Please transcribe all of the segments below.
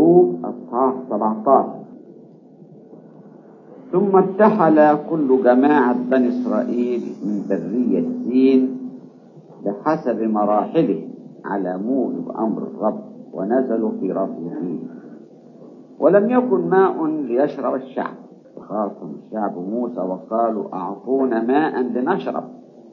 الخروج أصحاح 17 ثم ارتحل كل جماعة بني إسرائيل من برية سين بحسب مراحله على موجب أمر الرب ونزلوا في رفيقين ولم يكن ماء ليشرب الشعب فخاصم الشعب موسى وقالوا أعطونا ماء لنشرب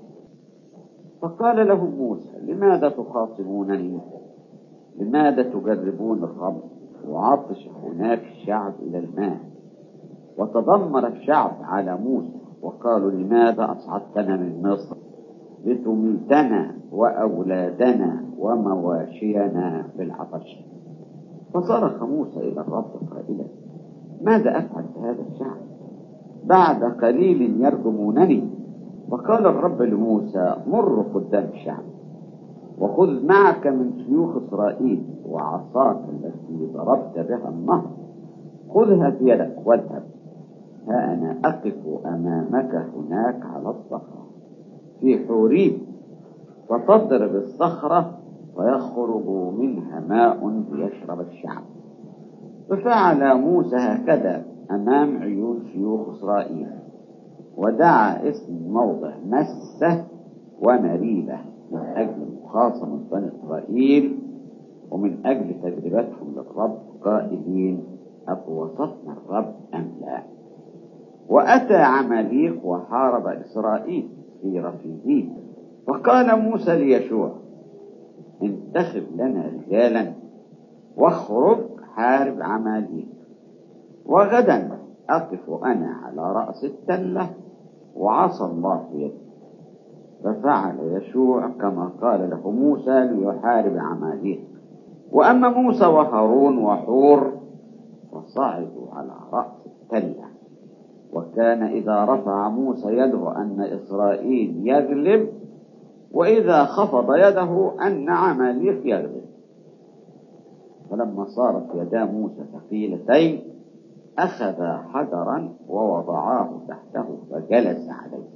فقال لهم موسى لماذا تخاصمونني لماذا تجربون الرب وعطش هناك الشعب إلى الماء وتذمر الشعب على موسى وقالوا لماذا أصعدتنا من مصر لتميتنا وأولادنا ومواشينا بالعطش فصرخ موسى إلى الرب قائلا ماذا أفعل بهذا الشعب بعد قليل يرجمونني فقال الرب لموسى مر قدام الشعب وخذ معك من شيوخ إسرائيل وعصاك التي ضربت بها النهر خذها في يدك واذهب ها أنا أقف أمامك هناك على الصخرة في حوريب وتضرب الصخرة ويخرج منها ماء ليشرب الشعب ففعل موسى هكذا أمام عيون شيوخ إسرائيل ودعا اسم الموضع مسة ومريبة من أجل مخاصمة بني إسرائيل ومن أجل تجربتهم للرب قائلين أفوسطنا الرب أم لا وأتى عماليق وحارب إسرائيل في رفيدين وقال موسى ليشوع انتخب لنا رجالا واخرج حارب عماليق وغدا أقف أنا على رأس التلة وعصى الله في يدي ففعل يشوع كما قال له موسى ليحارب عماليق وأما موسى وهارون وحور فصعدوا على رأس التلة وكان إذا رفع موسى يده أن إسرائيل يغلب وإذا خفض يده أن عماليق يغلب فلما صارت يدا موسى ثقيلتين أخذ حجرا ووضعاه تحته فجلس عليه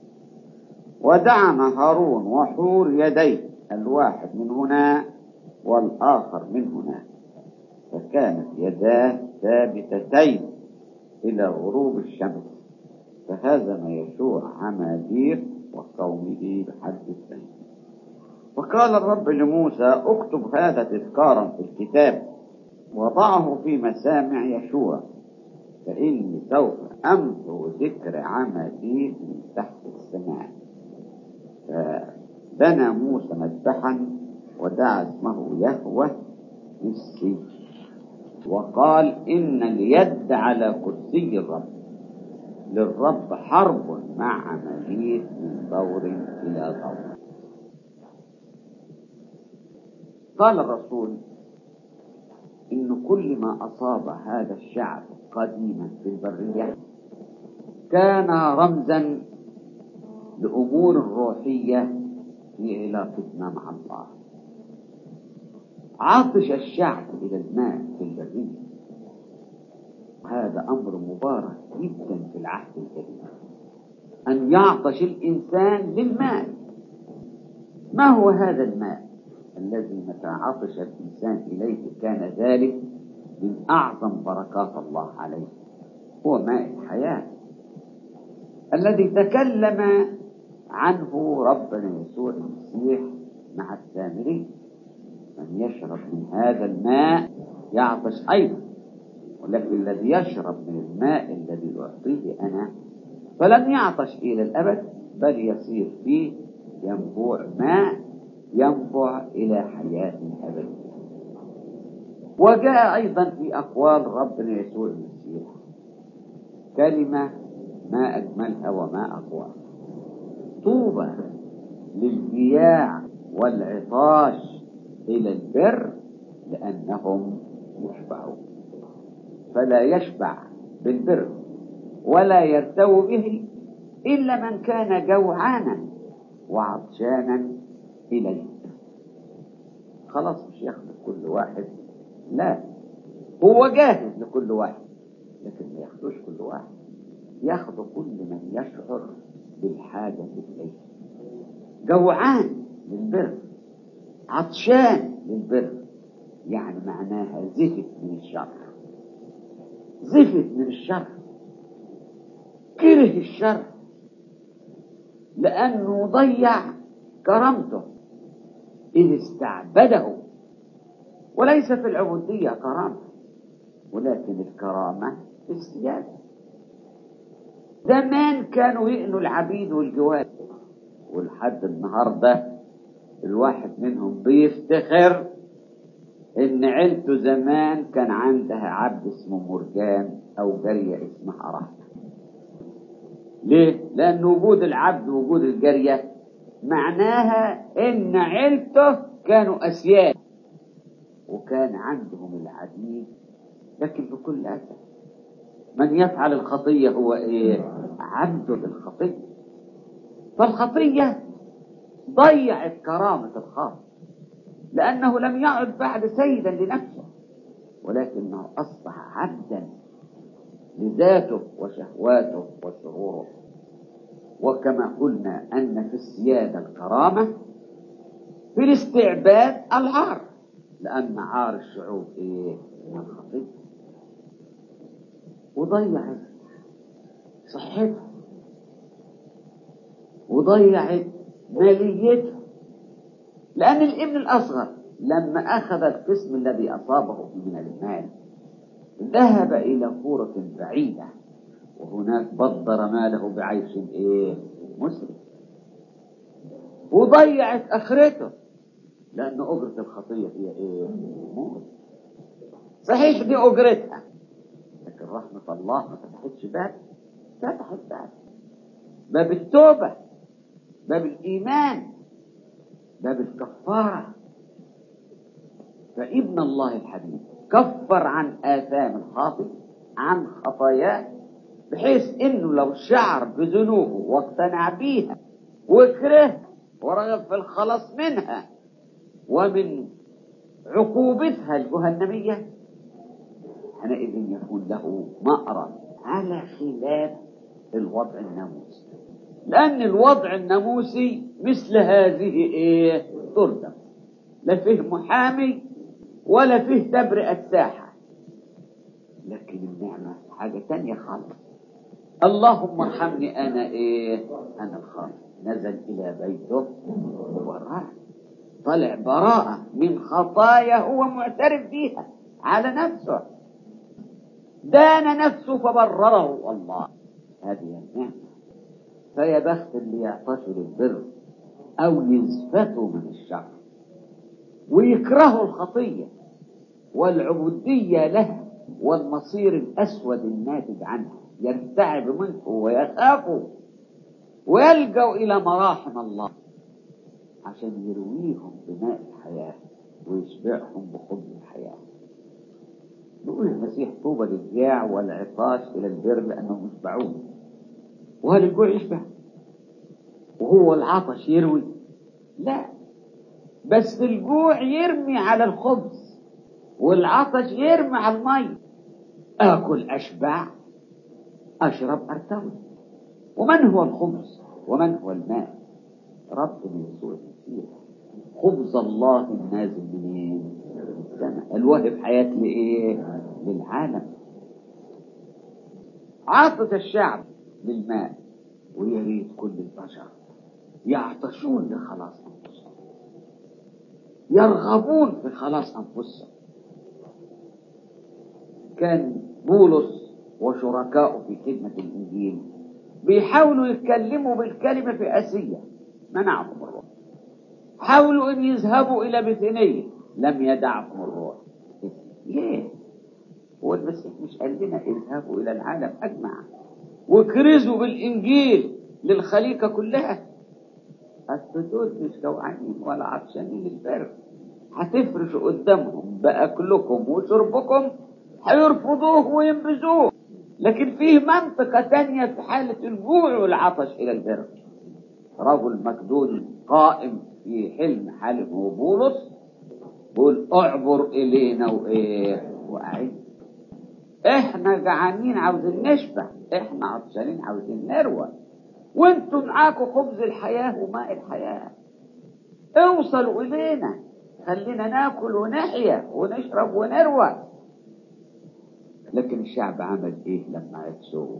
ودعم هارون وحور يديه الواحد من هنا والآخر من هناك فكانت يداه ثابتتين إلى غروب الشمس فهزم يشوع عماليق وقومه بحد السيف وقال الرب لموسى اكتب هذا تذكارا في الكتاب وضعه في مسامع يشوع فإني سوف أمحو ذكر عملي من تحت السماء فبنى موسى مذبحا ودعا اسمه يهوه نسي وقال إن اليد على كرسي الرب للرب حرب مع عملية من دور إلى دور قال الرسول إن كل ما أصاب هذا الشعب قديما في البرية كان رمزا لأمور روحية في علاقتنا مع الله عطش الشعب إلى الماء في البرية هذا أمر مبارك جدا في العهد الكريم أن يعطش الإنسان للماء ما هو هذا الماء الذي متى عطش الإنسان إليه كان ذلك من أعظم بركات الله عليه هو ماء الحياة الذي تكلم عنه ربنا يسوع المسيح مع السامري من يشرب من هذا الماء يعطش أيضا ولكن الذي يشرب من الماء الذي أعطيه أنا فلن يعطش إلى الأبد بل يصير فيه ينبوع ماء ينبع إلى حياة أبدية وجاء أيضا في أقوال ربنا يسوع المسيح كلمة ما أجملها وما أقواها طوبى للجياع والعطاش إلى البر لأنهم يشبعون فلا يشبع بالبر ولا يرتوي به إلا من كان جوعانا وعطشانا إليه خلاص مش ياخد كل واحد لا هو جاهز لكل واحد لكن ما ياخدوش كل واحد ياخد كل من يشعر بالحاجة إليه جوعان للبر عطشان للبر يعني معناها زهق من الشر زفت من الشر كره الشر لأنه ضيع كرامته إذ استعبده وليس في العبودية كرامة ولكن الكرامة في السيادة زمان كانوا يقنوا العبيد والجواد ولحد النهارده الواحد منهم بيفتخر ان عيلته زمان كان عندها عبد اسمه مرجان او جارية اسمها رحمة ليه؟ لان وجود العبد ووجود الجارية معناها ان عيلته كانوا اسياد وكان عندهم العديد لكن بكل اسف من يفعل الخطية هو ايه عبد للخطية فالخطية ضيعت كرامة الخاطئ لأنه لم يعد بعد سيدا لنفسه ولكنه أصبح عبدا لذاته وشهواته وشعوره وكما قلنا أن في السيادة الكرامة في الاستعباد العار لأن عار الشعوب إيه؟ الخطية وضيعت صحتها وضيعت ماليتها لأن الابن الأصغر لما أخذ القسم الذي أصابه من المال ذهب إلى كورة بعيدة وهناك بدر ماله بعيش إيه مسلم وضيعت آخرته لأن أجرة الخطية هي إيه موت صحيح دي أجرتها لكن رحمة الله ما فتحتش باب فتحت باب باب التوبة باب الإيمان باب الكفارة فابن الله الحبيب كفر عن آثام الخاطئ عن خطاياه بحيث انه لو شعر بذنوبه واقتنع بيها وكره ورغب في الخلاص منها ومن عقوبتها الجهنمية حينئذ يكون له مأرى على خلاف الوضع الناموسي لأن الوضع الناموسي مثل هذه إيه تردم لا فيه محامي ولا فيه تبرئة ساحة لكن النعمة حاجة تانية خالص اللهم ارحمني أنا إيه أنا الخاطئ نزل إلى بيته وبرأ طلع براءة من خطايا هو معترف بيها على نفسه دان نفسه فبرره الله هذه النعمة فيا بخت اللي يعطشوا للبر أو يزفتوا من الشر ويكرهوا الخطية والعبودية لها والمصير الأسود الناتج عنها يرتعب منه ويخافوا ويلجوا إلى مراحم الله عشان يرويهم بماء الحياة ويشبعهم بخبز الحياة بيقول المسيح طوبى للجاع والعطاش إلى البر لأنهم يشبعون وهل الجوع يشبع وهو العطش يروي لا بس الجوع يرمي على الخبز والعطش يرمي على المي آكل أشبع أشرب أرتوي ومن هو الخبز ومن هو الماء ربنا يسوع المسيح خبز الله النازل منين من السماء الواهب حياة لإيه للعالم عاطف الشعب للماء ويريد كل البشر يعطشون لخلاص أنفسهم يرغبون في خلاص أنفسهم كان بولس وشركائه في خدمة الإنجيل بيحاولوا يتكلموا بالكلمة في آسيا منعهم الروح حاولوا أن يذهبوا إلى بثينية لم يدعهم الروح ليه هو المسيح مش قال لنا اذهبوا إلى العالم أجمع وكرزوا بالإنجيل للخليقة كلها أصل دول مش جوعانين ولا عطشانين للبر هتفرشوا قدامهم بأكلكم وشربكم هيرفضوه وينبذوه لكن فيه منطقة تانية في حالة الجوع والعطش إلى البر رجل مكدوني قائم في حلم حلمه بولس بيقول اعبر إلينا وإيه وأعد احنا جعانين عاوزين نشبع احنا عطشانين عاوزين نروى وانتم معاكم خبز الحياة وماء الحياة اوصلوا إلينا خلينا ناكل ونحيا ونشرب ونروى لكن الشعب عمل ايه لما عطشوا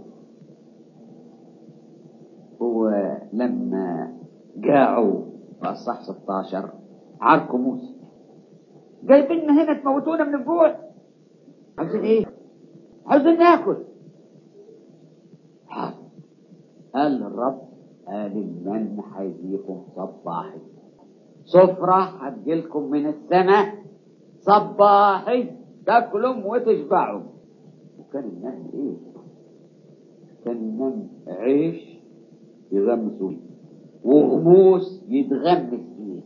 هو لما جاعوا في اصح 16 عركوا موسى جايبيننا هنا تموتونا من الجوع عاوزين ايه عاوزين ناكل حاضر قال الرب قال المن هيجيكم صباحي سفرة هتجيلكم من السماء صباحي تاكلوا وتشبعوا وكان المن ايه كان المن عيش يغمسوا فيه وغموس يتغمس فيه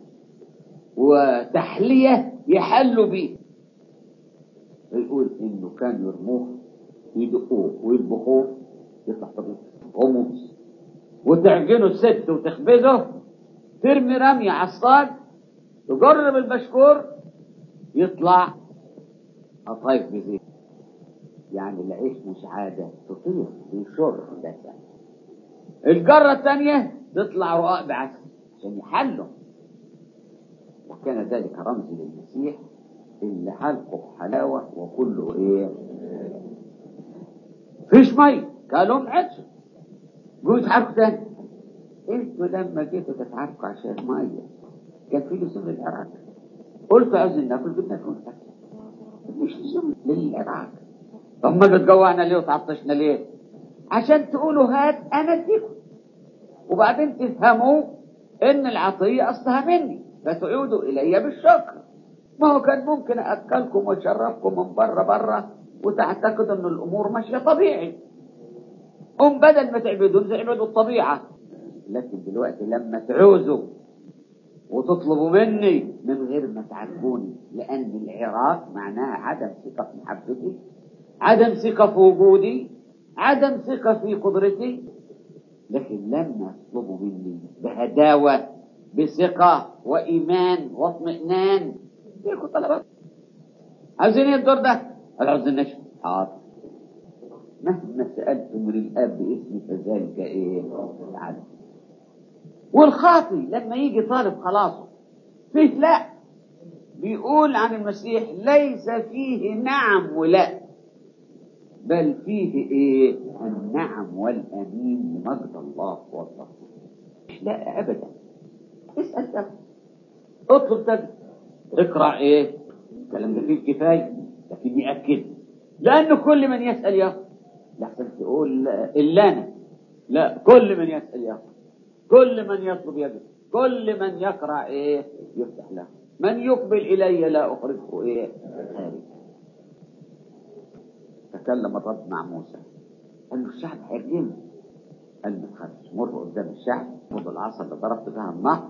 وتحلية يحلوا بيه يقول انه كانوا يرموه ويدقوه ويطبخوه يطلع طبيعي غموس وتعجنه الست وتخبزه ترمي رمية على الصاج تجرب البشكور يطلع قطايف بزيت يعني العيش مش عادة تطير بيشر لسان الجرة الثانية تطلع رقاق بعسل عشان يحلوا وكان ذلك رمز للمسيح اللي حلقه حلاوة وكله ايه فيش مية قالوا عطشوا قولوا يتحركوا تاني انتوا لما جيتوا تتعاركوا عشان مية كان في لزوم للعراق قلت عايزين ناكل بدنا ناكل مش لزوم للعراق طب ما بتجوعنا ليه وتعطشنا ليه عشان تقولوا هات انا اديكم وبعدين تفهموا ان العطية اصلها مني فتعودوا الي بالشكر ما هو كان ممكن اكلكم واشربكم من بره بره وتعتقدوا ان الامور ماشيه طبيعي هم بدل ما تعبدون تعبدوا الطبيعه لكن دلوقتي لما تعوزوا وتطلبوا مني من غير ما تعرفوني لان العراق معناها عدم ثقه في محبتي عدم ثقه في وجودي عدم ثقه في قدرتي لكن لما تطلبوا مني بهداوه بثقه وايمان واطمئنان ليكوا طلبات عاوزين ايه الدور ده؟ قال عاوزين نشفى حاضر مهما سألت من الآب باسمي فذلك ايه؟ العدل والخاطي لما يجي طالب خلاصه فيه لا بيقول عن المسيح ليس فيه نعم ولا بل فيه ايه النعم والامين لمجد الله والله مش لا ابدا اسال ده اطلب ده اقرا ايه الكلام ده فيه كفايه لكن ياكد لانه كل من يسال ياخذ لحسن تقول الا انا لا كل من يسال ياخذ كل من يطلب يجد كل من يقرا ايه يفتح له من يقبل الي لا اخرجه ايه خارج تكلم الرب مع موسى قال له الشعب هيرجمني قال ما تخافش مر قدام الشعب خد العصا اللي ضربت بها النهر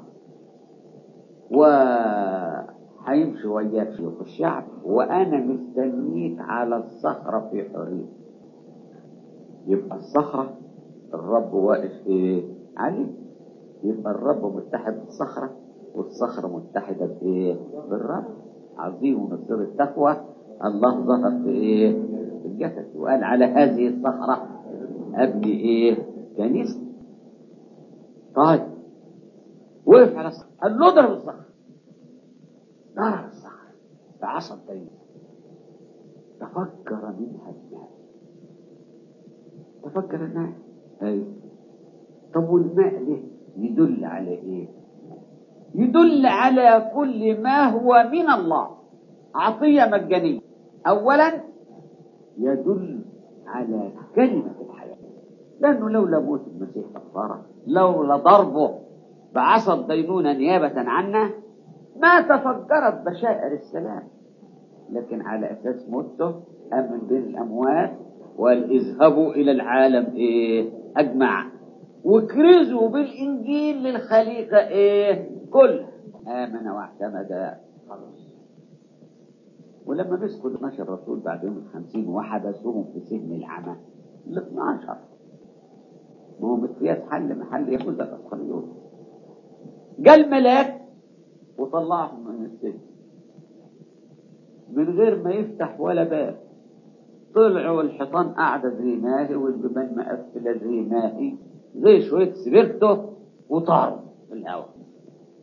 وهيمشي وياك شيوخ الشعب وانا مستنيك على الصخره في حريه يبقى الصخره الرب واقف ايه عليه يبقى الرب متحد بالصخره والصخره متحده بايه بالرب عظيم مصير التقوى الله ظهر في ايه في الجسد وقال على هذه الصخره ابني ايه كنيسه طيب وقف على الصخره قال له اضرب الصخره ضرب الصخره بعصا طيب تفكر منها الماء تفكر الماء ايوه طب والماء ده يدل على ايه يدل على كل ما هو من الله عطيه مجانيه اولا يدل على كلمه الحياه لانه لولا موت المسيح كفاره لولا ضربه بعصا الدينونه نيابه عنا ما تفجرت بشائر السلام لكن على اساس موته قام من بين الاموات وقال اذهبوا الى العالم ايه اجمع وكرزوا بالانجيل للخليقه ايه كل امن واعتمد خلاص ولما مسكوا ال 12 رسول بعد يوم الخمسين وحبسوهم في سجن العمى ال 12 ما هو متياس حل محل يهوذا الاسخريوط جاء الملاك وطلعهم من السجن من غير ما يفتح ولا باب طلعوا الحيطان قاعدة زي ما هي والبيبان مقفلة زي ما هي زي شوية سبرتو وطاروا في الهواء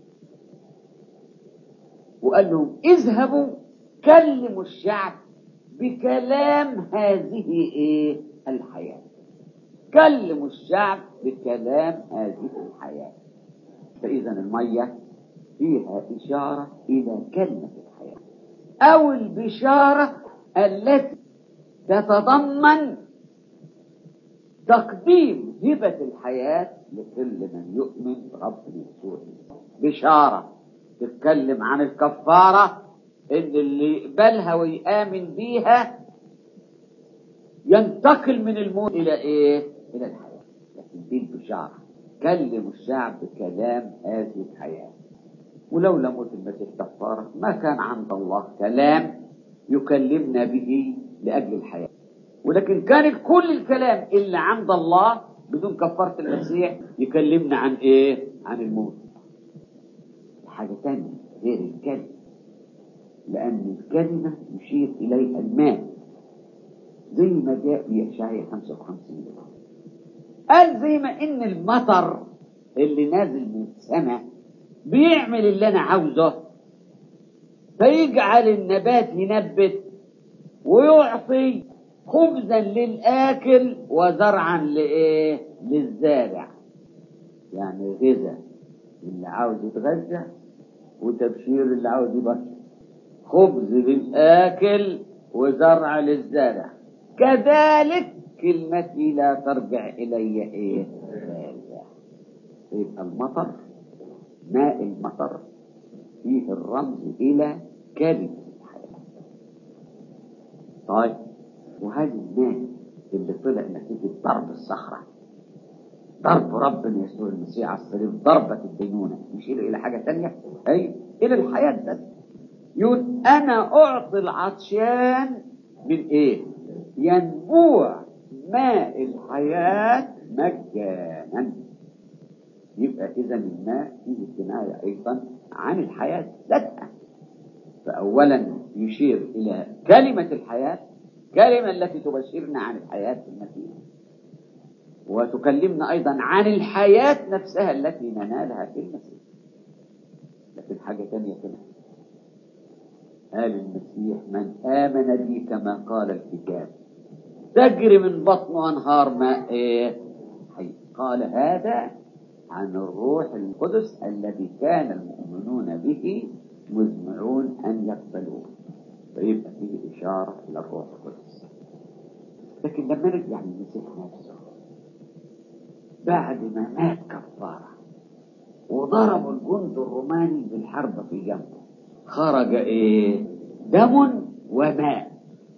وقال لهم اذهبوا كلموا الشعب بكلام هذه ايه الحياة كلموا الشعب بكلام هذه الحياة فإذا المية فيها إشارة إلى كلمة الحياة أو البشارة التي تتضمن تقديم هبة الحياة لكل من يؤمن برب يسوع بشارة تتكلم عن الكفارة إن اللي يقبلها ويآمن بيها ينتقل من الموت إلى إيه؟ إلى الحياة لكن دي البشارة كلم الشعب بكلام هذه الحياة ولولا موت المسيح كفارة ما كان عند الله كلام يكلمنا به لأجل الحياة ولكن كان كل الكلام اللي عند الله بدون كفارة المسيح يكلمنا عن ايه عن الموت حاجة تانية غير الكلمة لأن الكلمة يشير إليها الماء زي ما جاء في إشعياء 55 قال زي ما إن المطر اللي نازل من السماء بيعمل اللي أنا عاوزه فيجعل النبات ينبت ويعطي خبزا للآكل وزرعا لإيه؟ للزارع يعني غذاء اللي عاوز يتغذى وتبشير اللي عاوز يبشر خبز للآكل وزرع للزارع كذلك كلمتي لا ترجع إلي إيه؟ زارع يبقى المطر ماء المطر فيه الرمز إلى كلمة الحياة طيب وهذا الماء اللي طلع نتيجة ضرب الصخرة ضرب ربنا يسوع المسيح على الصليب ضربة الدينونة يشير إلى حاجة تانية أي إلى الحياة بس يقول أنا أعطي العطشان من إيه؟ ينبوع ماء الحياة مجانا يبقى إذا الماء فيه كناية أيضا عن الحياة ذاتها فأولا يشير إلى كلمة الحياة كلمة التي تبشرنا عن الحياة في المسيح وتكلمنا أيضا عن الحياة نفسها التي ننالها في المسيح لكن حاجة ثانية كده قال المسيح من آمن بي كما قال الكتاب تجري من بطنه أنهار ماء إيه؟ حي قال هذا عن الروح القدس الذي كان المؤمنون به مزمعون أن يقبلوه فيبقى فيه إشارة إلى الروح القدس لكن لما نرجع للمسيح نفسه بعد ما مات كفارة وضربوا الجند الروماني بالحرب في جنبه خرج ايه دم وماء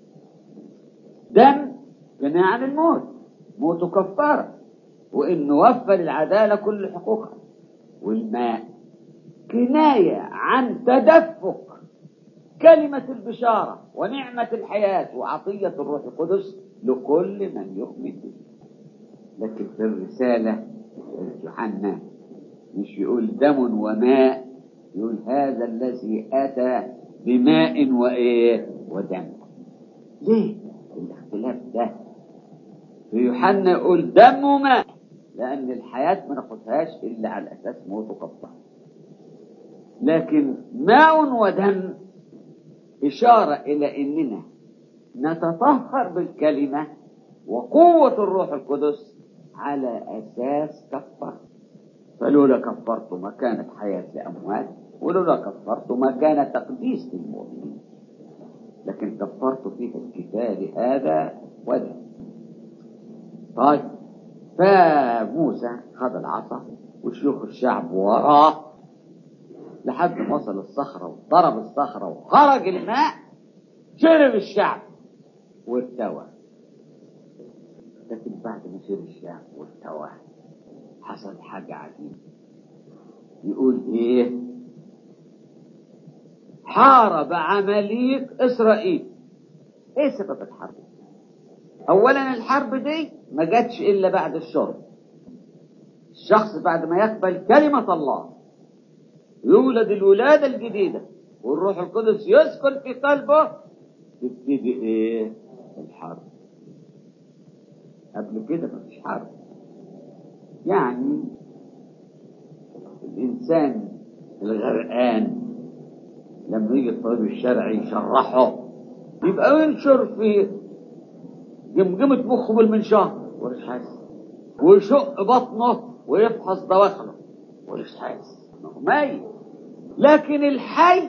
دم كان عن الموت موت كفارة وانه وفى للعدالة كل حقوقها والماء كناية عن تدفق كلمة البشارة ونعمة الحياة وعطية الروح القدس لكل من يؤمن به لكن في الرسالة يوحنا مش يقول دم وماء يقول هذا الذي أتى بماء وإيه ودم ليه الاختلاف ده في يوحنا يقول دم وماء لأن الحياة ما ناخدهاش إلا على أساس موت وقطع لكن ماء ودم إشارة إلى إننا نتطهر بالكلمة وقوة الروح القدس على أساس كفر فلولا كفرت ما كانت حياة لأموات ولولا كفرت ما كان تقديس للمؤمنين لكن كفرت فيه الكتاب هذا وذا طيب فموسى خذ العصا وشيوخ الشعب وراه لحد ما وصل الصخرة وضرب الصخرة وخرج الماء شرب الشعب وارتوى لكن بعد ما شرب الشعب وارتوى حصل حاجة عجيبة يقول ايه حارب عماليق اسرائيل ايه سبب الحرب اولا الحرب دي ما جاتش الا بعد الشرب الشخص بعد ما يقبل كلمة الله يولد الولادة الجديدة والروح القدس يسكن في قلبه تبتدي ايه الحرب قبل كده مفيش حرب يعني الإنسان الغرقان لما يجي الطبيب الشرعي يشرحه يبقى ينشر في جمجمة مخه بالمنشار وليش حاسس ويشق بطنه ويفحص دواخله وليش حاسس ما هو ميت لكن الحي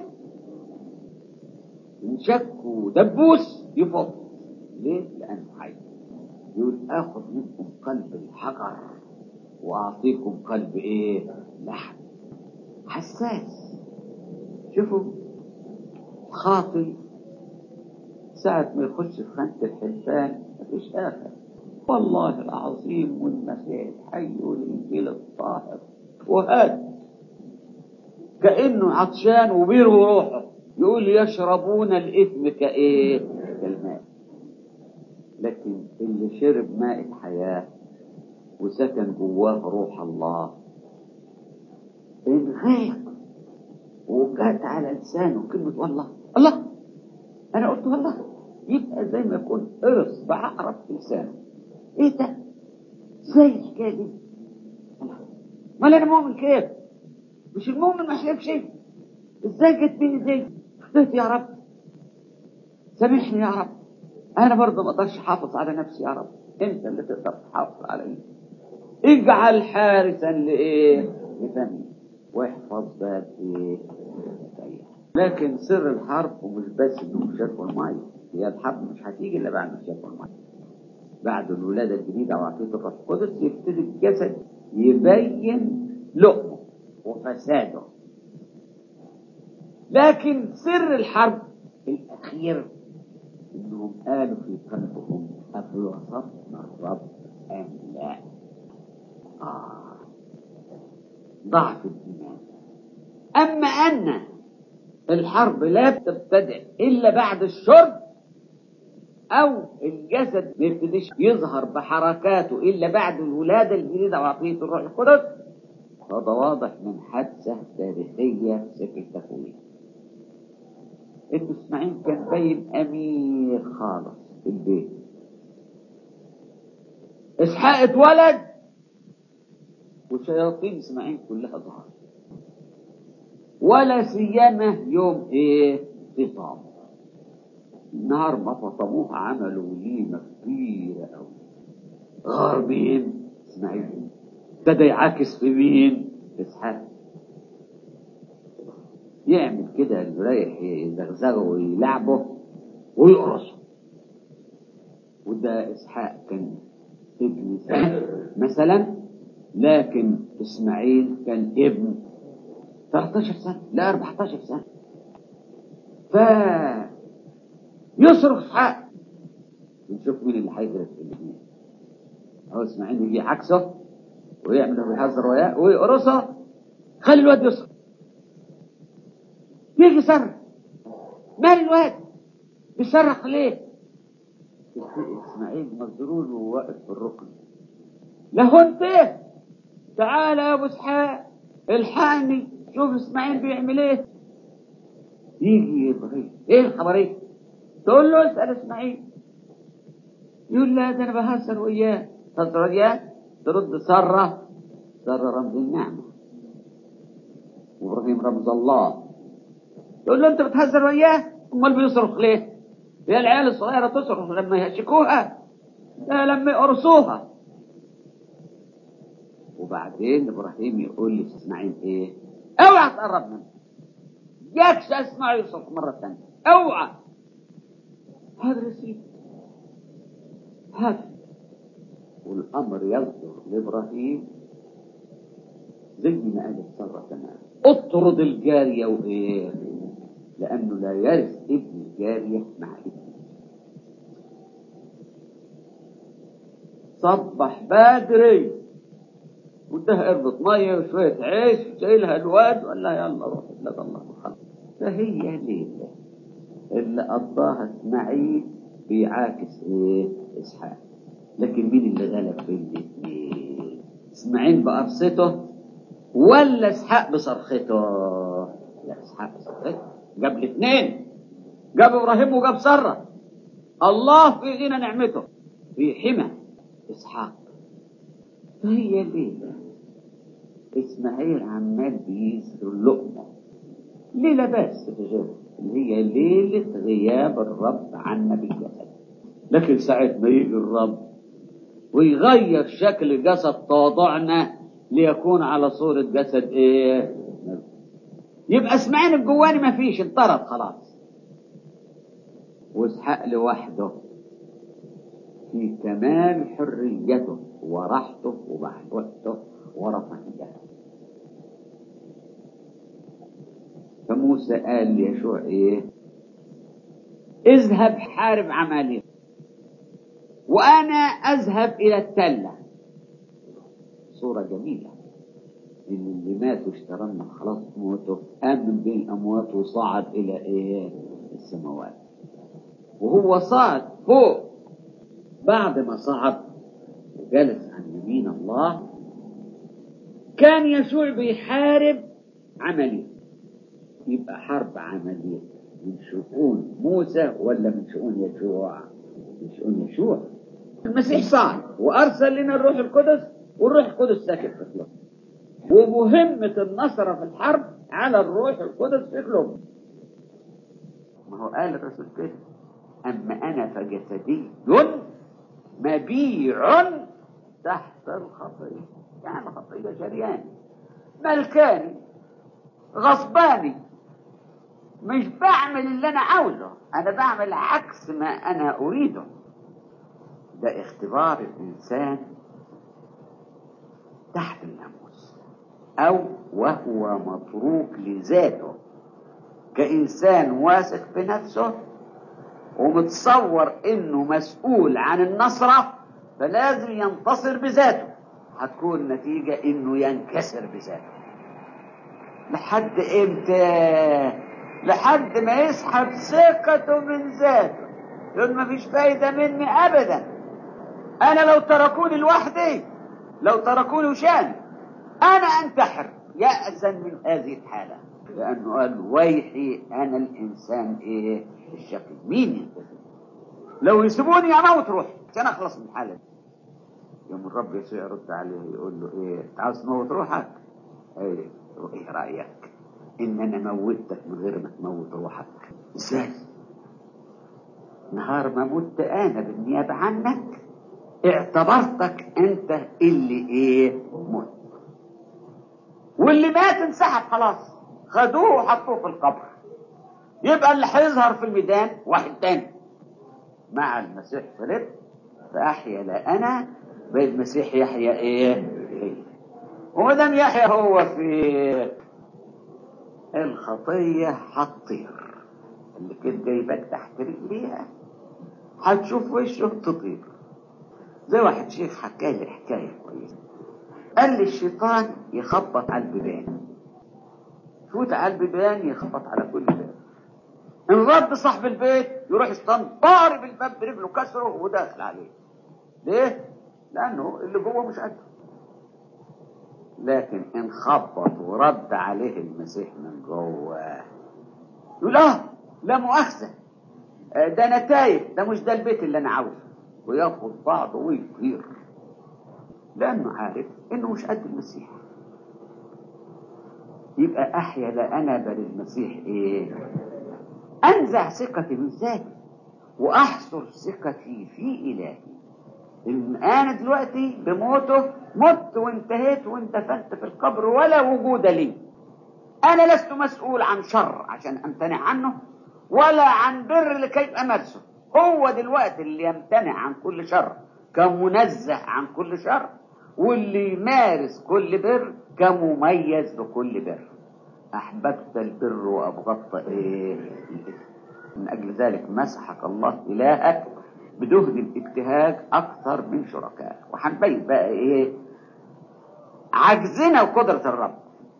انشك ودبوس يفض ليه؟ لأنه حي يقول آخذ منكم قلب الحجر وأعطيكم قلب إيه؟ لحم حساس شوفوا خاطي ساعة ما يخش في خانة الحلفان مفيش آخر والله العظيم والمسيح الحي والإنجيل الطاهر وهاد كأنه عطشان وبيروي روحه يقول يشربون الإثم كإيه؟ كالماء لكن اللي شرب ماء الحياة وسكن جواه روح الله انغيق وجات على لسانه كلمة والله الله أنا قلت والله يبقى زي ما يكون قرص بعقرب في لسانه إيه ده؟ زي الحكاية دي الله ما أنا مؤمن كيف؟ مش المؤمن ما شايف شيء ازاي جت مني دي؟ خطيت يا رب سامحني يا رب انا برضه ما اقدرش احافظ على نفسي يا رب انت اللي تقدر تحافظ علي اجعل حارسا لايه لفمي واحفظ باب ايه لساني. لكن سر الحرب ومش بس انه مش ياكل ميه هي الحرب مش هتيجي الا بعد مش ياكل ميه بعد الولاده الجديده وعطيه الروح القدس يبتدي الجسد يبين لؤمه وفساده لكن سر الحرب الاخير انهم قالوا في قلبهم افوصفنا الرب ام لا آه. ضعف الايمان اما ان الحرب لا تبتدئ الا بعد الشرب او الجسد ما يبتديش يظهر بحركاته الا بعد الولاده الجديده وعطيه الروح القدس فده واضح من حادثه تاريخيه في سفر التكوين ابن اسماعيل كان باين امير خالص في البيت اسحاق اتولد وشياطين اسماعيل كلها ظهرت ولا سيما يوم ايه فطام النهار ما فطموه عملوا وليمه كبيره قوي غار مين اسماعيل ابتدى يعاكس في مين اسحاق يعمل كده اللي رايح يزغزغه ويلعبه ويقرصه وده اسحاق كان ابن سنة مثلا لكن اسماعيل كان ابن 13 سنة لا 14 سنة ف يصرخ اسحاق نشوف مين اللي هيغلب في الاثنين هو اسماعيل يجي عكسه ويعمل ويهزر وياه ويقرصه خلي الواد يصرخ يجي يصرخ مال الواد بيصرخ ليه اسماعيل مجرور وواقف في الركن له انت تعالى يا ابو اسحاق الحقني شوف اسماعيل بيعمل ايه يجي ابراهيم ايه الخبريه تقول له اسال اسماعيل يقول لا ده انا بهزر وياه تهزر وياه ترد سره سره رمز النعمه وابراهيم رمز الله يقول له انت بتهزر وياه امال بيصرخ ليه هي العيال الصغيره تصرخ لما يهشكوها لا لما يقرصوها وبعدين ابراهيم يقول لاسماعيل ايه اوعى تقرب منه ياكش اسمع يصرخ مره ثانيه اوعى هذا رسيل هذا والامر يصدر لابراهيم زي ما قالت ساره تمام اطرد الجاريه وايه لانه لا يرث ابن الجاريه مع ابنه صبح بدري وادها قربة مية وشوية عيش شايلها الواد وقال لها يلا روح بلاد الله وخلاص فهي ليلة اللي قضاها اسماعيل بيعاكس ايه اسحاق لكن مين اللي غلب في الاثنين اسماعيل بقرصته ولا اسحاق بصرخته لا اسحاق بصرخته جاب الاثنين جاب ابراهيم وجاب ساره الله في غنى نعمته في حمى اسحاق فهي ليلة اسماعيل عمال بيسر اللقمة ليلة بس في جوه اللي هي ليلة غياب الرب عنا بالجسد لكن ساعة ما يجي الرب ويغير شكل جسد تواضعنا ليكون على صورة جسد ايه يبقى اسمعين الجواني ما فيش انطرد خلاص واسحاق لوحده في كمال حريته وراحته ومحبته ورفاهيته فموسى قال ليشوع ايه اذهب حارب عماليق وانا اذهب الى التله صوره جميله ان اللي مات واشترنا خلاص موته امن بين الاموات وصعد الى ايه السماوات وهو صعد فوق بعد ما صعد وجلس عن يمين الله كان يسوع بيحارب عمليه يبقى حرب عمليه من شؤون موسى ولا من شؤون يشوع من شؤون يشوع المسيح صعد وارسل لنا الروح القدس والروح القدس ساكن في قلوبنا ومهمة النصر في الحرب على الروح القدس في قلوبنا ما هو قال الرسول كده أما أنا فجسدي مبيع تحت الخطية يعني الخطية جريان ملكاني غصباني مش بعمل اللي أنا عاوزه أنا بعمل عكس ما أنا أريده ده اختبار الإنسان تحت الناموس أو وهو متروك لذاته كإنسان واثق في نفسه ومتصور إنه مسؤول عن النصرة فلازم ينتصر بذاته هتكون نتيجة إنه ينكسر بذاته لحد إمتى؟ لحد ما يسحب ثقته من ذاته يقول مفيش فايدة مني أبدا أنا لو تركوني لوحدي لو تركوني وشاني أنا أنتحر يأذن من هذه الحالة لأنه قال ويحي أنا الإنسان إيه الشقي مين ينتهي لو يسيبوني أموت روحي عشان أخلص من الحالة دي يوم الرب يسوع يرد عليه يقول له إيه أنت عاوز تموت روحك؟ إيه إيه رأيك؟ إن أنا موتك من غير ما تموت روحك إزاي؟ نهار ما مت أنا بالنيابة عنك اعتبرتك أنت اللي إيه مت واللي مات انسحب خلاص خدوه وحطوه في القبر يبقى اللي هيظهر في الميدان واحد تاني مع المسيح فلت فأحيا لا أنا بالمسيح يحيا إيه فيه وما دام يحيا هو في الخطية هتطير اللي كانت جايبك تحت رجليها هتشوف وشه تطير زي واحد شيخ حكى لي حكاية كويسة قال لي الشيطان يخبط على البيبان فوت على البيبان يخبط على كل باب ان رد صاحب البيت يروح يستن ضارب الباب برجله كسره وداخل عليه ليه؟ لانه اللي جوه مش قده لكن ان خبط ورد عليه المسيح من جوه يقول اه لا مؤاخذه ده انا تايه ده مش ده البيت اللي انا عاوزه وياخد بعضه ويطير لانه عارف انه مش قد المسيح يبقى احيا لا انا بل المسيح ايه انزع ثقتي من ذاتي واحصر ثقتي في الهي انا دلوقتي بموته مت وانتهيت واندفنت في القبر ولا وجود لي انا لست مسؤول عن شر عشان امتنع عنه ولا عن بر لكي امارسه هو دلوقتي اللي يمتنع عن كل شر كمنزه عن كل شر واللي يمارس كل بر كمميز بكل بر احببت البر وابغضت ايه من اجل ذلك مسحك الله الهك بدهن الابتهاج اكثر من شركاء وهنبين بقى ايه عجزنا وقدرة الرب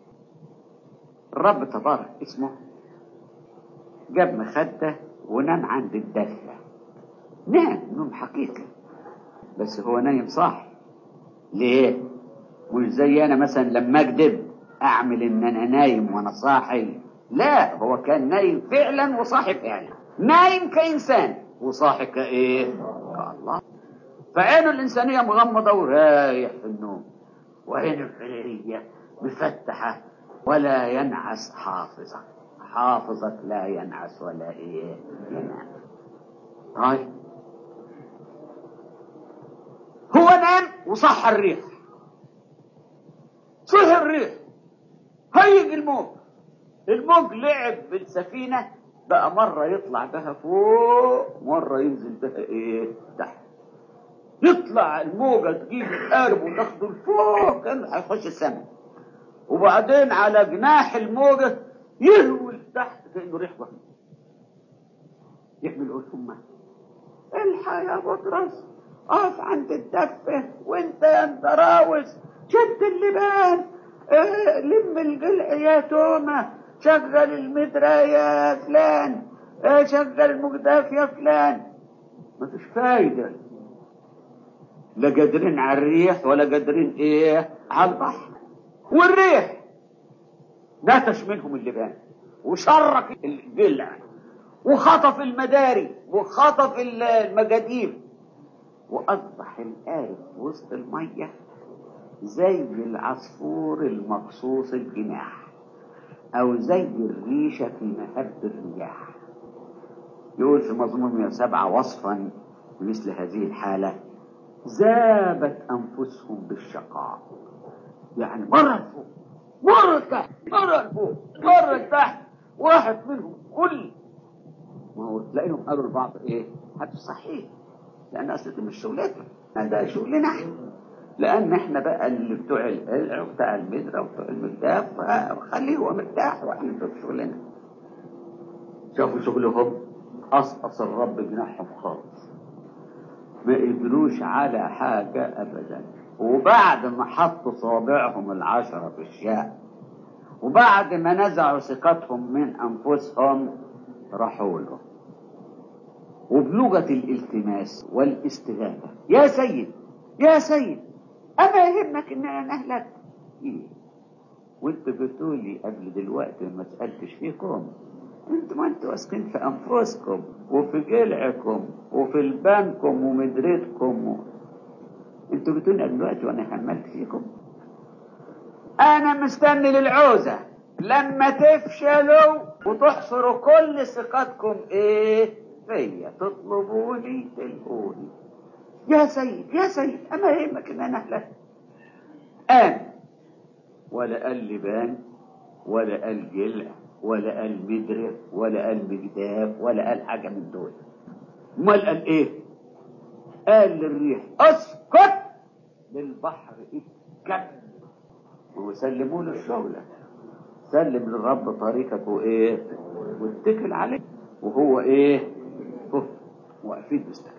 الرب تبارك اسمه جاب مخدة ونام عند الدفة نام نوم حقيقي بس هو نايم صاحي ليه مش زي انا مثلا لما اكذب اعمل ان انا نايم وانا صاحي لا هو كان نايم فعلا وصاحي فعلا نايم كانسان وصاحي كايه كالله فعينه الانسانيه مغمضه ورايح في النوم وعينه الفعليه مفتحه ولا ينعس حافظه حافظك لا ينعس ولا ايه ينام طيب هو نام وصح الريح صح الريح هيج الموج الموج لعب بالسفينة بقى مرة يطلع بها فوق مرة ينزل بها ايه تحت يطلع الموجة تجيب القارب وتاخده لفوق كان هيخش السماء وبعدين على جناح الموجة يهوي تحت كأنه ريح ضخم يعمل ثم الحق يا بطرس اقف عند الدفة وانت يا مدراوس شد اللبان اه لم القلع يا تومة شغل المدرة يا فلان اه شغل المقداف يا فلان مفيش فايدة لا قادرين على الريح ولا قادرين ايه على البحر والريح نتش منهم اللبان وشرك القلع وخطف المداري وخطف المجاديف واصبح القارب وسط الميه زي العصفور المقصوص الجناح او زي الريشه في مهب الرياح يقول في مزمور 107 وصفا مثل هذه الحاله ذابت انفسهم بالشقاء يعني مره فوق مره تحت مره فوق مره تحت واحد منهم كل ما هو تلاقيهم قالوا لبعض ايه هذا صحيح لان اصل دي مش شغلتنا ده شغلنا احنا لان احنا بقى اللي بتوع القلع وبتاع المدرة وبتوع المداف خليه هو مرتاح واحنا نشوف شغلنا شافوا شغلهم قصقص الرب جناحهم خالص ما قدروش على حاجة ابدا وبعد ما حطوا صوابعهم العشرة في الشاء وبعد ما نزعوا ثقتهم من انفسهم راحوا له وبلغة الالتماس والاستغاثة يا سيد يا سيد أما يهمك إن أنا نهلك إيه؟ وانت بتقولي قبل دلوقتي ما سألتش فيكم انتوا ما انتوا واثقين في انفسكم وفي جلعكم وفي البانكم ومدرتكم و... انتوا بتقولي دلوقتي وانا حملت فيكم انا مستني للعوزة لما تفشلوا وتحصروا كل ثقتكم ايه فيا تطلبوني تلقوني يا سيد يا سيد اما يهمك ان انا اهلك قام ولا قال لبان ولا قال جلع ولا قال مدرع ولا قال مجداف ولا قال حاجه من دول امال قال ايه قال للريح اسكت للبحر اتكت وسلموا له الشغله سلم للرب طريقك وايه واتكل عليه وهو ايه واقفين مستكتين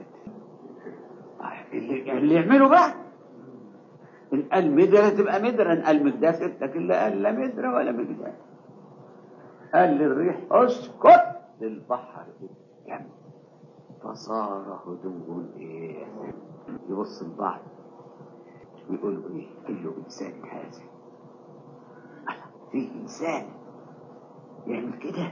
اللي, اللي يعملوا بقى ان قال مدرة تبقى مدرة ان قال مجداف لكن لا قال لا مدرة ولا مجداف قال للريح اسكت للبحر الجم فصار هدوء ايه يبص البعض ويقولوا ايه كله انسان هذا في انسان يعمل كده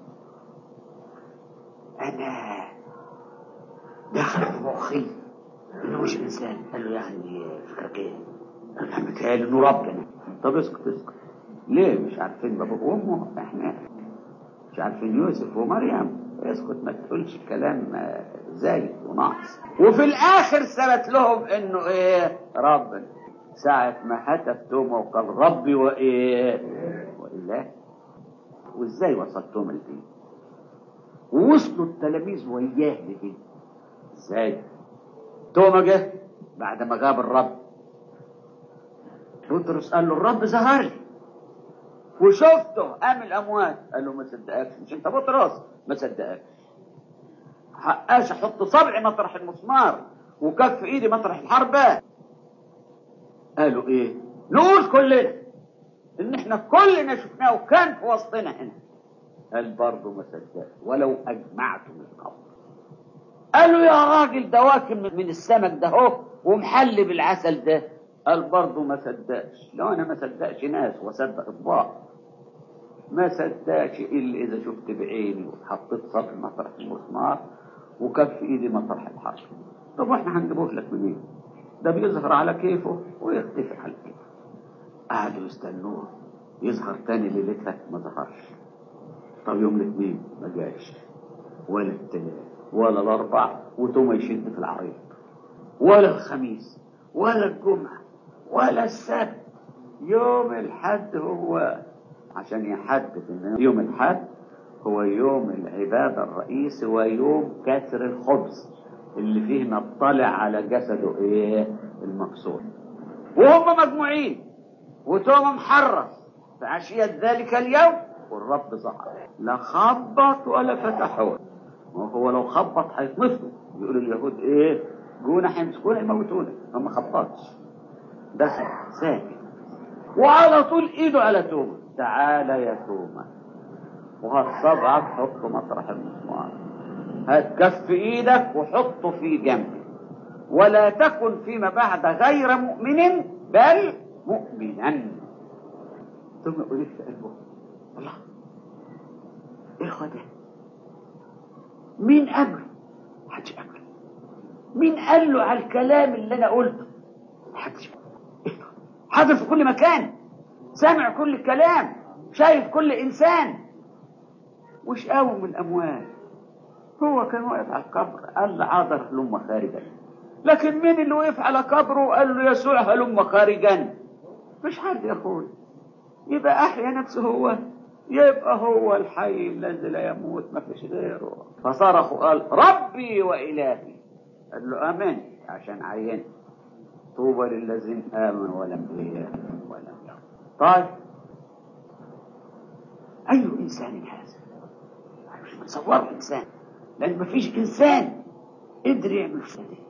انا دخل في مخي انه مش انسان قال له يعني فكرك ايه؟ قال له متهيألي انه ربنا طب اسكت اسكت ليه مش عارفين بابا وامه احنا مش عارفين يوسف ومريم اسكت ما تقولش كلام زايد وناقص وفي الاخر ثبت لهم انه ايه ربنا ساعة ما هتف توما وقال ربي وايه واله وازاي وصلتهم لدي ووصلوا التلاميذ وياه لدي ازاي توما جه بعد ما جاب الرب بطرس قال له الرب ظهر لي وشفته قام الاموات قال له ما صدقكش مش انت بطرس ما صدقكش حقاش احط صبعي مطرح المسمار وكف ايدي مطرح الحربة قالوا ايه نقول كلنا ان احنا كلنا شفناه وكان في وسطنا هنا قال برضه ما صدقش ولو اجمعتم القبر قالوا يا راجل ده واكل من السمك ده اهو ومحلي بالعسل ده قال برضه ما صدقش لو انا ما صدقش ناس واصدق اطباق ما صدقش الا اذا شفت بعيني وحطيت صبر مطرح المسمار وكف ايدي مطرح الحرب طب واحنا هنجيبوه لك منين ده بيظهر على كيفه ويختفي على كيفه قعدوا يستنوه يظهر تاني ليلتها ما ظهرش طب يوم الاثنين ما جاش ولا الثلاث ولا الاربع وتوما يشد في العريض ولا الخميس ولا الجمعة ولا السبت يوم الحد هو عشان يحدد ان يوم الحد هو يوم العبادة الرئيسي ويوم كسر الخبز اللي فيه نطلع على جسده ايه المكسور وهم مجموعين وتوم محرص في عشية ذلك اليوم والرب ظهر لا خبط ولا فتحوه وهو لو خبط هيتمسكوا يقولوا اليهود ايه جونا هيمسكونا يموتونا فما خبطش دخل ساكت وعلى طول ايده على تومه تعالى يا تومه وهات صبعك حطه مطرح المسمار هات كف ايدك وحطه في جنبك ولا تكن فيما بعد غير مؤمن بل مؤمنا ثم يقول في قلبه الله ايه ده مين قبله محدش قبله مين قال له على الكلام اللي انا قلته محدش حاضر في كل مكان سامع كل كلام شايف كل انسان وش قاوم الاموال هو كان واقف على القبر قال له حاضر هلم خارجا لكن مين اللي وقف على قبره وقال له يسوع هلم خارجا مش حد يا اخوي يبقى احيا نفسه هو يبقى هو الحي الذي لا يموت ما فيش غيره فصرخ وقال ربي والهي قال له امنت عشان عينت طوبى للذين امنوا ولم يهتدوا ولم يروا طيب اي انسان هذا مش متصور انسان لان ما فيش انسان قدر يعمل شيء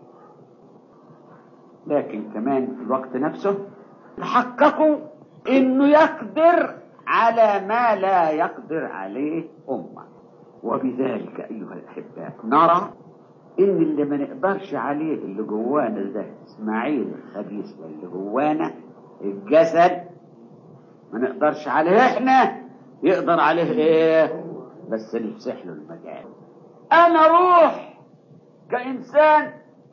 لكن كمان في الوقت نفسه تحققوا انه يقدر على ما لا يقدر عليه امه وبذلك ايها الاحباء نرى ان اللي ما نقدرش عليه اللي جوانا ده اسماعيل الخبيث اللي جوانا الجسد ما نقدرش عليه احنا يقدر عليه ايه بس نفسح له المجال انا روح كانسان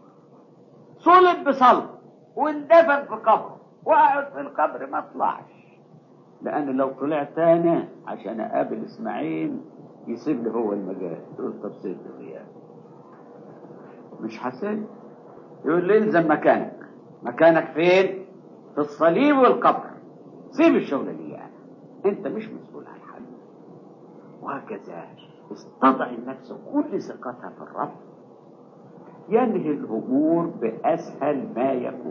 صلب بصلب واندفن في قبر وقعد في القبر ما طلعش لان لو طلعت انا عشان اقابل اسماعيل يسيب لي هو المجال يقول طب سيب لي غياب مش حسن يقول لي الزم مكانك مكانك فين في الصليب والقبر سيب الشغل لي انا انت مش مسؤول عن حد وهكذا استضع النفس كل ثقتها في الرب ينهي الامور باسهل ما يكون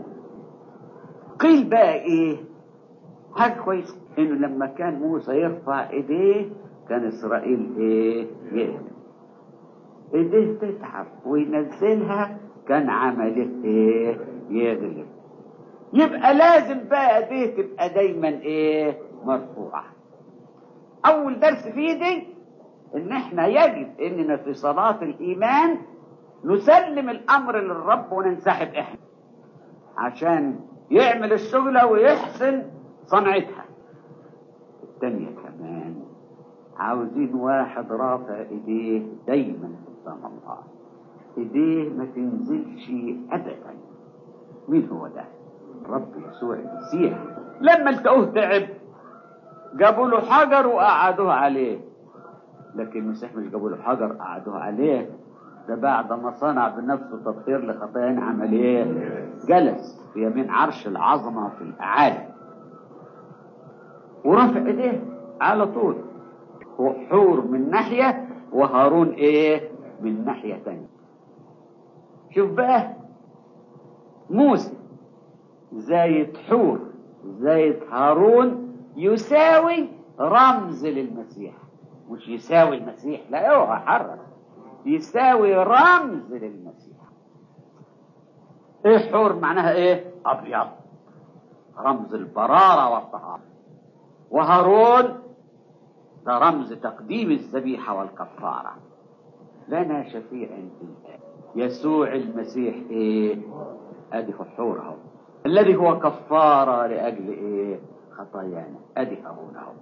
قيل بقى ايه حاجه كويسه انه لما كان موسى يرفع ايديه كان اسرائيل ايه يهلك ايديه تتعب وينزلها كان عملت ايه يغلب يبقى لازم بقى ايديه تبقى دايما ايه مرفوعه اول درس فيه دي ان احنا يجب اننا في صلاه الايمان نسلم الامر للرب وننسحب احنا عشان يعمل الشغله ويحسن صنعتها التانية كمان عاوزين واحد رافع ايديه دايما قدام الله ايديه ما تنزلش ابدا مين هو ده الرب يسوع المسيح لما التقوه تعب جابوا له حجر وقعدوه عليه لكن المسيح مش جابوا له حجر قعدوه عليه ده بعد ما صنع بنفسه تطهير لخطايا عمل ايه جلس في يمين عرش العظمه في الاعالي ورفع ايديه على طول هو حور من ناحيه وهارون ايه من ناحيه تانية شوف بقى موسى زايد حور زايد هارون يساوي رمز للمسيح مش يساوي المسيح لا اوعى حرك يساوي رمز للمسيح ايه حور معناها ايه ابيض رمز البرارة والطهارة وهارون ده رمز تقديم الذبيحة والكفارة لنا شفيع في يسوع المسيح ايه ادي حور اهو الذي هو كفارة لأجل ايه خطايانا ادي هارون اهو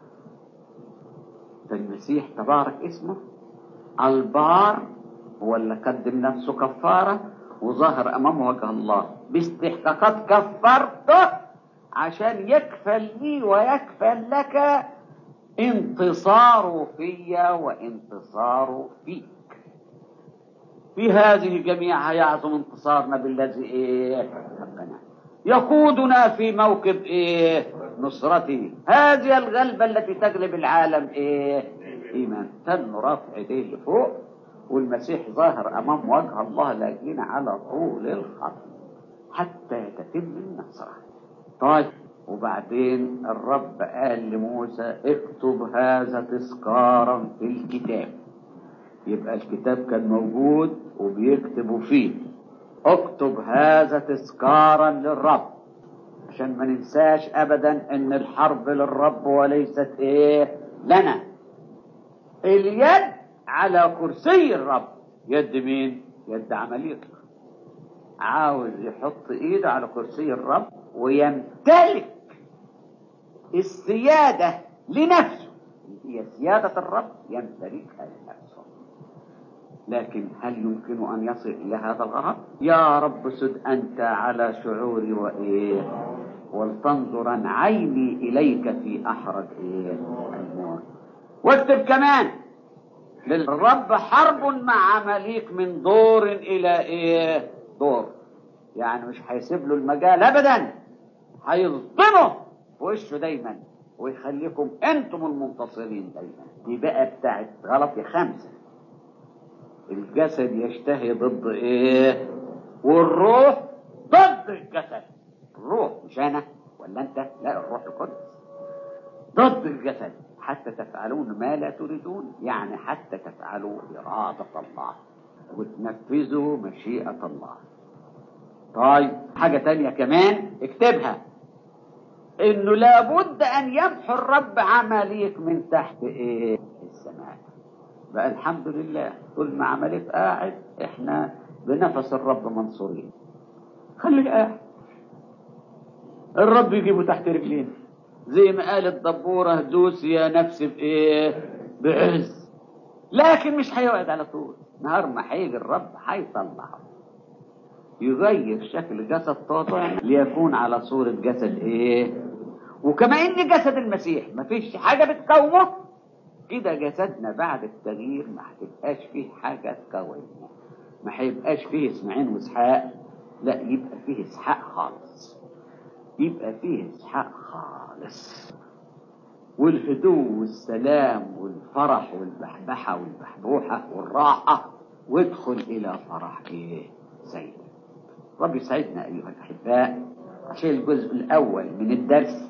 فالمسيح تبارك اسمه البار هو اللي قدم نفسه كفارة وظهر أمام وجه الله باستحقاقات كفرته عشان يكفل لي ويكفل لك انتصاره فيا وانتصاره فيك في هذه جميعها يعظم انتصارنا بالذي ايه حقنا يقودنا في موكب ايه نصرته هذه الغلبة التي تغلب العالم ايه ايمان تن رافع ايديه لفوق والمسيح ظاهر امام وجه الله لاجئين على طول الخط حتى تتم النصرة طيب وبعدين الرب قال لموسى اكتب هذا تذكارا في الكتاب يبقى الكتاب كان موجود وبيكتبوا فيه اكتب هذا تذكارا للرب عشان ما ننساش ابدا ان الحرب للرب وليست ايه لنا اليد على كرسي الرب يد مين يد عمليق عاوز يحط ايده على كرسي الرب ويمتلك السيادة لنفسه هي سيادة الرب يمتلكها لنفسه لكن هل يمكن أن يصل إلى هذا الغرض يا رب سد أنت على شعوري وإيه ولتنظرا عيني إليك في أحرج إيه الموت واكتب كمان للرب حرب مع عمليك من دور إلى إيه دور يعني مش هيسيب له المجال أبدا هيصدمه في وشه دايما ويخليكم انتم المنتصرين دايما دي بقى بتاعت غلط خمسة الجسد يشتهي ضد ايه والروح ضد الجسد الروح مش انا ولا انت لا الروح القدس ضد الجسد حتى تفعلون ما لا تريدون يعني حتى تفعلوا إرادة الله وتنفذوا مشيئة الله طيب حاجة تانية كمان اكتبها انه لابد ان يمحو الرب عمليك من تحت ايه السماء بقى الحمد لله طول ما عمليك قاعد احنا بنفس الرب منصورين خليك قاعد الرب يجيبه تحت رجلين زي ما قال الدبورة دوس يا نفسي بايه بعز لكن مش هيقعد على طول نهار ما هيجي الرب هيطلعه يغير شكل جسد طاطع ليكون على صورة جسد ايه وكما ان جسد المسيح ما فيش حاجة بتقومه كده جسدنا بعد التغيير ما هتبقاش فيه حاجة تقومه ما هيبقاش فيه اسماعيل واسحاق لا يبقى فيه اسحاق خالص يبقى فيه اسحاق خالص والهدوء والسلام والفرح والبحبحة والبحبوحة والراحة وادخل إلى فرح إيه سيد رب يسعدنا أيها الأحباء عشان الجزء الأول من الدرس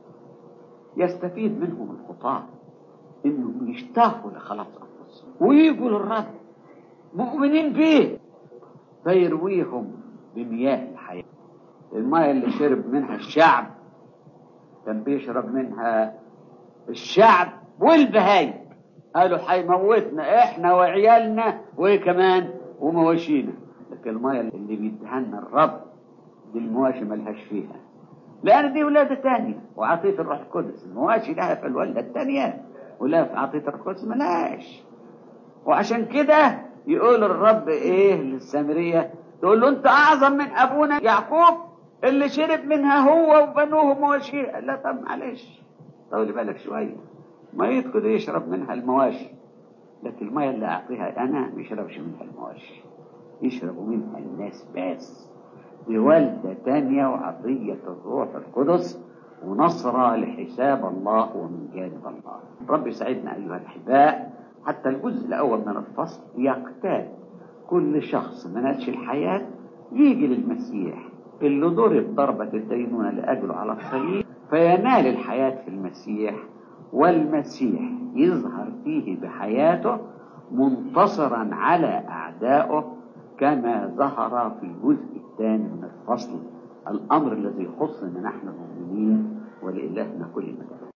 يستفيد منهم الخطاة إنهم يشتاقوا لخلاص أنفسهم ويجوا للرب مؤمنين به فيرويهم بمياه الحياة الماء اللي شرب منها الشعب كان بيشرب منها الشعب والبهايم قالوا هيموتنا احنا وعيالنا وايه كمان ومواشينا لكن المايه اللي بيديها لنا الرب دي المواشي ملهاش فيها لان دي ولاده تانية وعطيه الروح القدس المواشي لها في الولاده التانية ولا في عطيه الروح القدس ملهاش وعشان كده يقول الرب ايه للسامريه تقول له انت اعظم من ابونا يعقوب اللي شرب منها هو وبنوه مواشيه لا طب معلش طولي بالك شويه ما يدخل يشرب منها المواشي لكن المية اللي أعطيها أنا ما يشربش منها المواشي يشربوا منها الناس بس بوالدة تانية وعطية الروح القدس ونصرة لحساب الله ومن جانب الله رب يسعدنا أيها الأحباء حتى الجزء الأول من الفصل يقتاد كل شخص من هذه الحياة يجي للمسيح اللي ضرب ضربة الدينونة لأجله على الصليب فينال الحياة في المسيح والمسيح يظهر فيه بحياته منتصرا على أعدائه كما ظهر في الجزء الثاني من الفصل الأمر الذي يخصنا نحن المؤمنين ولإلهنا كل مدى